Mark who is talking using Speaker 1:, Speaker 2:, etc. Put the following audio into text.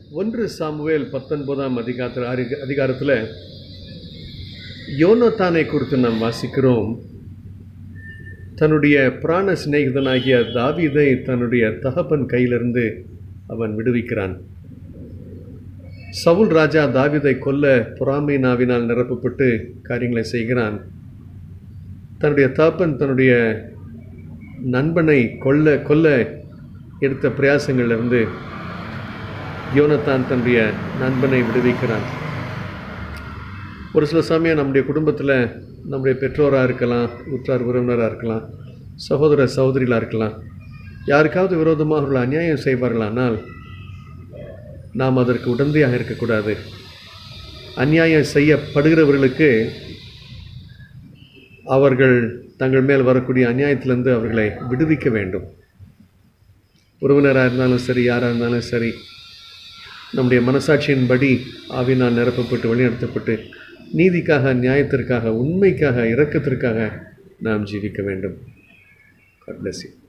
Speaker 1: ஒன்று சாமுவேல் பத்தொன்பதாம் அதிகாரத்தில் அறி- அதிகாரத்தில் யோனத்தானை குறித்து நாம் வாசிக்கிறோம் தன்னுடைய பிராண சிநேகிதனாகிய தாவீதை தன்னுடைய தகப்பன் கையிலிருந்து அவன் விடுவிக்கிறான் சவுல் ராஜா தாவீதை கொல்ல பொறாமை நாவினால் நிரப்பப்பட்டு காரியங்களை செய்கிறான் தன்னுடைய தகப்பன் தன்னுடைய நண்பனை கொல்ல கொல்ல எடுத்த பிரயாசங்களிலிருந்து யோனத்தான் தன்னுடைய நண்பனை விடுவிக்கிறான் ஒரு சில சமயம் நம்முடைய குடும்பத்தில் நம்முடைய பெற்றோராக இருக்கலாம் உற்றார் உறவினராக இருக்கலாம் சகோதர சகோதரிகளாக இருக்கலாம் யாருக்காவது விரோதமாக அவர்கள் அநியாயம் செய்வார்களானால் நாம் அதற்கு உடந்தையாக இருக்கக்கூடாது அநியாயம் செய்யப்படுகிறவர்களுக்கு அவர்கள் தங்கள் மேல் வரக்கூடிய அநியாயத்திலிருந்து அவர்களை விடுவிக்க வேண்டும் உறவினராக இருந்தாலும் சரி யாராக இருந்தாலும் சரி நம்முடைய மனசாட்சியின்படி ஆவினால் நிரப்பப்பட்டு வழிநடத்தப்பட்டு நீதிக்காக நியாயத்திற்காக உண்மைக்காக இரக்கத்திற்காக நாம் ஜீவிக்க வேண்டும் God bless you.